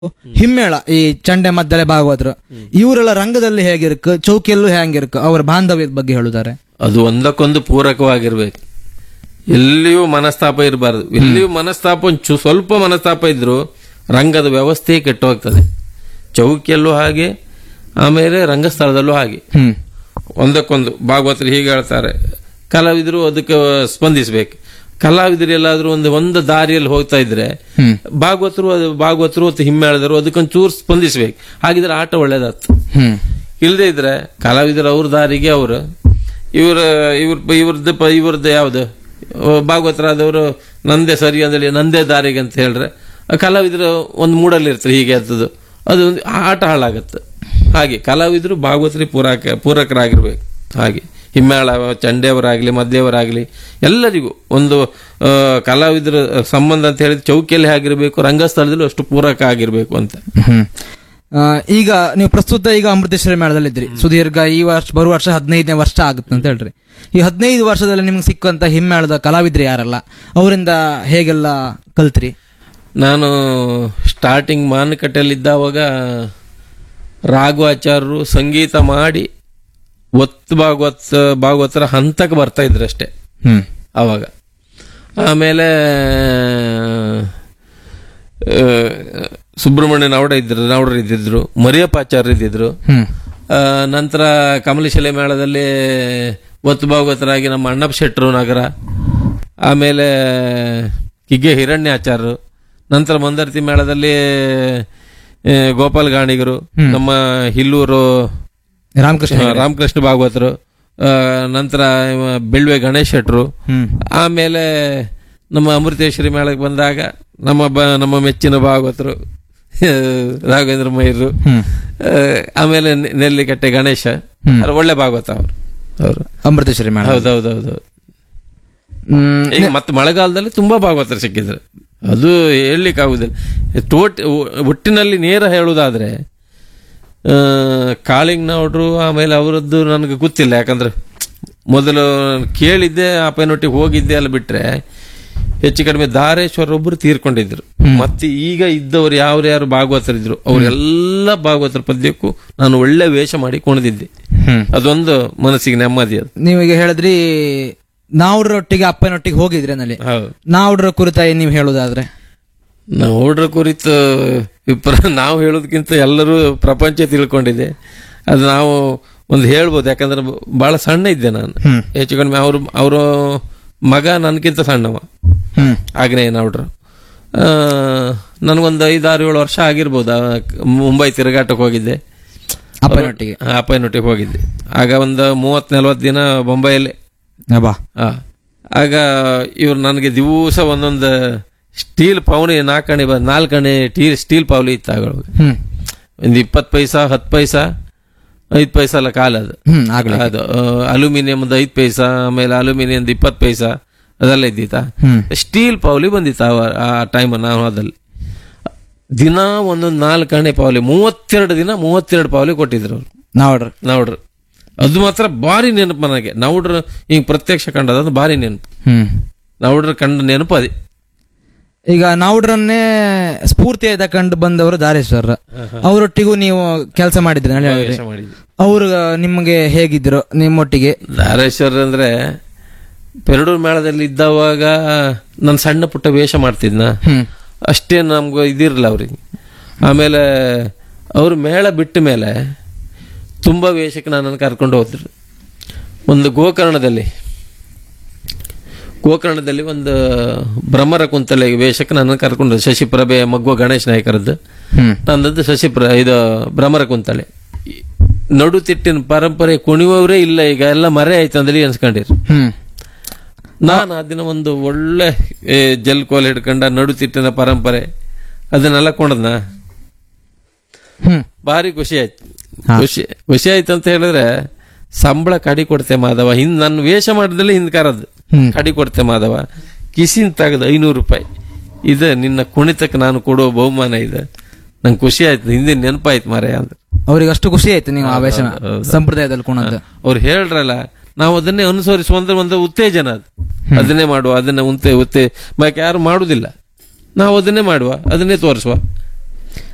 ಹಿಮ್ಮೇಳ ಈ ಚಂಡೆ ಮದ್ದಲೆ ಭಾಗವತರು ಇವರೆಲ್ಲ ರಂಗದಲ್ಲಿ ಹೇಗಿರ್ಕ ಚೌಕಿಯಲ್ಲೂ ಹೆಂಗಿರ್ಕ ಅವರ ಬಾಂಧವ್ಯದ ಬಗ್ಗೆ ಹೇಳುತ್ತಾರೆ ಅದು ಒಂದಕ್ಕೊಂದು ಪೂರಕವಾಗಿರ್ಬೇಕು ಎಲ್ಲಿಯೂ ಮನಸ್ತಾಪ ಇರಬಾರದು ಎಲ್ಲಿಯೂ ಮನಸ್ತಾಪ ಒಂದ್ ಚು- ಸ್ವಲ್ಪ ಮನಸ್ತಾಪ ಇದ್ರು ರಂಗದ ವ್ಯವಸ್ಥೆ ಕೆಟ್ಟು ಹೋಗ್ತದೆ ಚೌಕಿಯಲ್ಲೂ ಹಾಗೆ ಆಮೇಲೆ ರಂಗಸ್ಥಳದಲ್ಲೂ ಹಾಗೆ ಹ್ಮ್ ಒಂದಕ್ಕೊಂದು ಭಾಗವತರು ಹೀಗೆ ಹೇಳ್ತಾರೆ ಕಲಾವಿದರು ಅದಕ್ಕೆ ಸ್ಪಂದಿಸಬೇಕು ಕಲಾವಿದರು ಎಲ್ಲಾದ್ರೂ ಒಂದು ಒಂದು ದಾರಿಯಲ್ಲಿ ಹೋಗ್ತಾ ಇದ್ರೆ ಹ್ಮ್ ಭಾಗವತರು ಅದು ಭಾಗವತರು ಮತ್ತು ಹಿಮ್ಮೇಳದರು ಅದಕ್ಕೊಂದು ಚೂರು ಸ್ಪಂದಿಸ್ಬೇಕು ಹಾಗಿದ್ರೆ ಆಟ ಒಳ್ಳೇದಾಗ್ತದೆ ಹ್ಮ್ ಇಲ್ಲದೆ ಇದ್ರೆ ಕಲಾವಿದರು ಅವ್ರ ದಾರಿಗೆ ಅವರು ಇವ್ರ ಇವ್ರ ಇವ್ರದ್ದು ಪ- ಇವ್ರದ್ದು ಯಾವ್ದು ಅಹ್ ಭಾಗವತರಾದವರು ನಂದೇ ಸರಿ ಅಂದ್ರೆ ನಂದೇ ದಾರಿಗೆ ಅಂತ ಹೇಳ್ರೆ ಆ ಕಲಾವಿದರು ಒಂದು ಮೂಡಲ್ಲಿ ಇರ್ತಾರೆ ಹೀಗೆ ಅಂತದ್ದು ಅದು ಒಂದು ಆಟ ಹಾಳಾಗತ್ತೆ ಹಾಗೆ ಕಲಾವಿದರು ಭಾಗವತರಿಗೆ ಪೂರಕ ಪೂರಕರಾಗಿರ್ಬೇಕು ಹಾಗೆ ಹಿಮ್ಮೇಳ ಚಂಡೆಯವರಾಗಲಿ ಮದ್ದೆಯವರಾಗಲಿ ಎಲ್ಲರಿಗೂ ಒಂದು ಆ, ಕಲಾವಿದರ ಸಂಬಂಧ ಅಂತ ಹೇಳಿದ್ರೆ ಚೌಕಿಯಲ್ಲಿ ಆಗಿರಬೇಕು ರಂಗಸ್ಥಳದಲ್ಲೂ ಅಷ್ಟು ಪೂರಕ ಆಗಿರಬೇಕು ಅಂತ ಹ್ಮ್ ಆ, ಈಗ ನೀವು ಪ್ರಸ್ತುತ ಈಗ ಅಮೃತೇಶ್ವರಿ ಮೇಳದಲ್ಲಿದ್ರಿ ಸುದೀರ್ಘ ಈ ವರ್ಷ ಬರುವ ವರ್ಷ ಹದಿನೈದನೇ ವರ್ಷ ಆಗುತ್ತೆ ಅಂತ ಹೇಳ್ರಿ ಈ ಹದಿನೈದು ವರ್ಷದಲ್ಲಿ ನಿಮ್ಗೆ ಸಿಕ್ಕಂತ ಹಿಮ್ಮೇಳದ ಕಲಾವಿದ್ರು ಯಾರಲ್ಲ ಅವರಿಂದ ಹೇಗೆಲ್ಲ ಕಲ್ತ್ರಿ ನಾನು ಸ್ಟಾರ್ಟಿಂಗ್ ಮಾನಕಟ್ಟೆಯಲ್ಲಿದ್ದಾವಾಗ ರಾಘವಾಚಾರ್ಯರು ಸಂಗೀತ ಮಾಡಿ ಒತ್ತು ಭಾಗವತ್ ಭಾಗವತರ ಹಂತಕ್ಕೆ ಬರ್ತಾ ಇದ್ರು ಅಷ್ಟೇ ಹ್ಮ್ ಆವಾಗ ಆಮೇಲೆ ಆ, ಸುಬ್ರಹ್ಮಣ್ಯ ನವಡ ಇದ್ರು ನವಡರು ಇದ್ದಿದ್ರು ಮರಿಯಪ್ಪಾಚಾರ್ಯ ಇದ್ದಿದ್ರು ಹ್ಮ್ ಆ, ನಂತರ ಕಮಲಶಿಲೆ ಮೇಳದಲ್ಲಿ ಒತ್ತು ಭಾಗವತರಾಗಿ ನಮ್ಮ ಅಣ್ಣಪ್ಪ ಶೆಟ್ರು ನಗರ ಆಮೇಲೆ ಕಿಗ್ಗೆ ಹಿರಣ್ಯಾಚಾರ್ಯರು ನಂತರ ಮಂದರ್ತಿ ಮೇಳದಲ್ಲಿ ಆ, ಗೋಪಾಲ್ ಗಾಣಿಗರು ನಮ್ಮ ಹಿಲ್ಲೂರು ರಾಮಕೃಷ್ಣ ಆ, ರಾಮಕೃಷ್ಣ ಭಾಗವತರು ಆ, ನಂತರ ಇವ ಬೆಳ್ವೆ ಗಣೇಶ್ ಶೆಟ್ರು ಹ್ಮ್ ಆಮೇಲೆ ನಮ್ಮ ಅಮೃತೇಶ್ವರಿ ಮೇಳಕ್ಕೆ ಬಂದಾಗ ನಮ್ಮ ಬ ನಮ್ಮ ಮೆಚ್ಚಿನ ಭಾಗವತರು ರಾಘವೇಂದ್ರ ಮೈರು ಹ್ಮ್ ಆ, ಆಮೇಲೆ ನೆ- ನೆಲ್ಲಿಕಟ್ಟೆ ಗಣೇಶ ಅವ್ರು ಒಳ್ಳೆ ಭಾಗವತ ಅವರು ಅವರು ಅಮೃತೇಶ್ವರಿ ಮೇಳ ಹೌದೌದೌದು ಹ್ಮ್ ಈಗ ಮತ್ತೆ ಮಳೆಗಾಲದಲ್ಲಿ ತುಂಬಾ ಭಾಗವತರು ಸಿಕ್ಕಿದ್ರು ಅದು ಹೇಳಲಿಕ್ಕಾಗುದಿಲ್ಲ ಟೋಟ್ ಒಟ್ಟಿನಲ್ಲಿ ನೇರ ಹೇಳುವುದಾದ್ರೆ ಆ, ಕಾಳಿಂಗ್ನವ್ರು ಆಮೇಲೆ ಅವರದ್ದು ನನಗೆ ಗೊತ್ತಿಲ್ಲ ಯಾಕಂದ್ರೆ ಮೊದಲು ಕೇಳಿದ್ದೆ ಅಪ್ಪನೊಟ್ಟಿಗೆ ಹೋಗಿದ್ದೆ ಅಲ್ಲ ಬಿಟ್ರೆ ಹೆಚ್ಚು ಕಡಿಮೆ ದಾರೇಶ್ವರ ಒಬ್ಬರು ತೀರ್ಕೊಂಡಿದ್ರು ಮತ್ತೆ ಈಗ ಇದ್ದವರು ಯಾರು ಯಾರು ಭಾಗವತರಿದ್ರು ಅವರೆಲ್ಲ ಭಾಗವತರ ಪದ್ಯಕ್ಕೂ ನಾನು ಒಳ್ಳೆ ವೇಷ ಮಾಡಿ ಕುಣಿದಿದ್ದೆ ಹ್ಮ್ ಅದೊಂದು ಮನಸ್ಸಿಗೆ ನೆಮ್ಮದಿ ಅದು ನೀವೀಗ ಹೇಳಿದ್ರಿ ನಾವ್ರೊಟ್ಟಿಗೆ ಅಪ್ಪನೊಟ್ಟಿಗೆ ಹೋಗಿದ್ರಿ ನಲ್ಲಿ ಹೌದು ನಾವ್ರ ಕುರಿತಾಗಿ ನೀವು ಹೇಳುದಾದ್ರೆ ನಾವು ಹುಡ್ರ ಕುರಿತು ವಿಪ್ರ ನಾವು ಹೇಳೋದಕ್ಕಿಂತ ಎಲ್ಲರೂ ಪ್ರಪಂಚ ತಿಳ್ಕೊಂಡಿದೆ ಅದು ನಾವು ಒಂದು ಹೇಳ್ಬೋದು ಯಾಕಂದ್ರೆ ಬಹಳ ಸಣ್ಣ ಇದ್ದೆ ನಾನು ಹ್ಮ್ ಹೆಚ್ಚು ಕಡಿಮೆ ಅವರು ಅವರು ಮಗ ನನಗಿಂತ ಸಣ್ಣವ ಹ್ಮ್ ಆಗ್ನೇಯ ನಾವ್ಡ್ರು ಆ, ನನಗೊಂದು ಐದಾರು ಏಳು ವರ್ಷ ಆಗಿರ್ಬೋದು ಆ, ಮುಂಬೈ ತಿರುಗಾಟಕ್ಕೆ ಹೋಗಿದ್ದೆ ಅಪ್ಪನೊಟ್ಟಿಗೆ ಆ, ಅಪ್ಪನೊಟ್ಟಿಗೆ ಹೋಗಿದ್ದೆ ಆಗ ಒಂದು ಮೂವತ್ತು ನಲ್ವತ್ತು ದಿನ ಬೊಂಬೈಯಲ್ಲಿ ಬಾ ಆ. ಆಗ ಇವ್ರು ನನಗೆ ದಿವಸ ಒಂದೊಂದು ಸ್ಟೀಲ್ ಪೌನಿ ನಾಲ್ಕಣೆ ಬ ನಾಲ್ಕಣೆ ಟೀ ಸ್ಟೀಲ್ ಪೌಲಿ ಇತ್ತು ಆಗ ಹ್ಮ್ ಒಂದು ಇಪ್ಪತ್ತು ಪೈಸಾ ಹತ್ತು ಪೈಸಾ ಐದು ಪೈಸಾ ಅಲ್ಲ ಕಾಲ ಅದು ಹ್ಮ್ ಆಗ್ಲಿ ಅದು ಅಲ್ಯೂಮಿನಿಯಮ್ದು ಐದು ಪೈಸಾ ಆಮೇಲೆ ಅಲ್ಯೂಮಿನಿಯಮ್ದು ಇಪ್ಪತ್ತು ಪೈಸಾ ಅದೆಲ್ಲ ಇದ್ದಿತ್ತ ಹ್ಮ್ ಸ್ಟೀಲ್ ಪೌಲಿ ಬಂದಿತ್ತು ಆ- ಆ ಟೈಮ್ ನಾವು ಅದಲ್ಲಿ ದಿನ ಒಂದೊಂದು ನಾಲ್ಕು ಅಣೆ ಪೌಲಿ ಮೂವತ್ತೆರಡು ದಿನ ಮೂವತ್ತೆರಡು ಪೌಲಿ ಕೊಟ್ಟಿದ್ರು ಅವ್ರು ನಾವ್ರ ನೌಡ್ರು ಅದು ಮಾತ್ರ ಭಾರಿ ನೆನಪು ನನಗೆ ನೌಡ್ರು ಹಿಂಗ್ ಪ್ರತ್ಯಕ್ಷ ಕಂಡದ ಅದು ಭಾರಿ ನೆನಪು ಹ್ಮ್ ನೌಡ್ರ ಕಂಡ ನೆನಪು ಅದೇ ಈಗ ನಾವ್ಡ್ರನ್ನೇ ಸ್ಫೂರ್ತಿಯಾಗಿ ತಕೊಂಡು ಬಂದವರು ದಾರೇಶ್ವರ ಅವರೊಟ್ಟಿಗೂ ನೀವು ಕೆಲಸ ಮಾಡಿದ್ರಿ ನಾನು ಹೇಳಿದ್ರಿ ಕೆಲಸ ಮಾಡಿದ್ವಿ ಅವ್ರು ನಿಮಗೆ ಹೇಗಿದ್ರು ನಿಮ್ಮೊಟ್ಟಿಗೆ ಧಾರೇಶ್ವರ ಅಂದ್ರೆ ಪೆರಡೂರು ಮೇಳದಲ್ಲಿ ಇದ್ದವಾಗ ನಾನು ಸಣ್ಣ ಪುಟ್ಟ ವೇಷ ಮಾಡ್ತಿದ್ನ ಹ್ಮ್ ಅಷ್ಟೇ ನಮ್ಗೆ ಇದಿರಲಿಲ್ಲ ಅವ್ರಿಗೆ ಆಮೇಲೆ ಅವ್ರು ಮೇಳ ಬಿಟ್ಟ ಮೇಲೆ ತುಂಬ ವೇಷಕ್ಕೆ ನನ್ನನ್ನು ಕರ್ಕೊಂಡು ಹೋದ್ರು ಒಂದು ಗೋಕರ್ಣದಲ್ಲಿ ಗೋಕರ್ಣದಲ್ಲಿ ಒಂದು ಭ್ರಮರ ಕುಂತಲೆ ವೇಷಕ್ಕೆ ನನ್ನನ್ನು ಕರ್ಕೊಂಡು ಹೋದ್ರು. ಶಶಿಪ್ರಭೆ ಮಗ್ವ ಗಣೇಶ್ ನಾಯಕರದ್ದು ಹ್ಮ್ ನಂದದ್ದು ಶಶಿಪ್ರ ಇದು ಭ್ರಮರ ಕುಂತಳೆ ಈ ನಡುತಿಟ್ಟಿನ ಪರಂಪರೆ ಕುಣಿಯುವವರೇ ಇಲ್ಲ ಈಗ ಎಲ್ಲ ಮರೆ ಆಯ್ತು ಅಂದ್ರೆ ಅನ್ಸ್ಕೊಂಡಿರು ಹ್ಮ್ ನಾನು ಆ ದಿನ ಒಂದು ಒಳ್ಳೆ ಏ, ಜಲ್ ಕೋಲ್ ಹಿಡ್ಕೊಂಡ ನಡುತಿಟ್ಟಿನ ಪರಂಪರೆ ಅದನ್ನೆಲ್ಲ ಕೊಂಡದ್ನ ಹ್ಮ್ ಭಾರಿ ಖುಷಿ ಆಯ್ತು ಖುಷಿ ಖುಷಿ ಆಯ್ತು ಅಂತ ಹೇಳಿದ್ರೆ ಸಂಬಳ ಕಡಿ ಕೊಡ್ತೆ ಮಾಧವ ಹಿಂದ್ ನನ್ನ ವೇಷ ಮಾಡಿದಲ್ಲಿ ಹಿಂದ್ ಕರದು ಹ್ಮ್ ಕಡಿ ಕೊಡ್ತೆ ಮಾಧವ ಕಿಸಿನ್ ತೆಗೆದು ಐನೂರು ರೂಪಾಯಿ ಇದು ನಿನ್ನ ಕುಣಿತಕ್ಕೆ ನಾನು ಕೊಡುವ ಬಹುಮಾನ ಇದೆ ನಂಗೆ ಖುಷಿ ಆಯ್ತು ಹಿಂದಿನ ನೆನಪಾಯ್ತು ಮಾರೇ ಅಂತ ಅವ್ರಿಗೆ ಅಷ್ಟು ಖುಷಿ ಆಯ್ತು ನೀವು ಆ ವೇಷನ ಸಂಪ್ರದಾಯದಲ್ಲಿ ಕುಣದ್ದು ಅವ್ರು ಹೇಳ್ರಲ್ಲ ನಾವು ಅದನ್ನೇ ಅನುಸರಿಸುವಂದ್ರೆ ಒಂದು ಉತ್ತೇಜನ ಅದು ಅದನ್ನೇ ಮಾಡುವ ಅದನ್ನ ಉಂತೆ ಉತ್ತೇ ಯಾರು ಮಾಡುದಿಲ್ಲ ನಾವು ಅದನ್ನೇ ಮಾಡುವ ಅದನ್ನೇ ತೋರಿಸುವ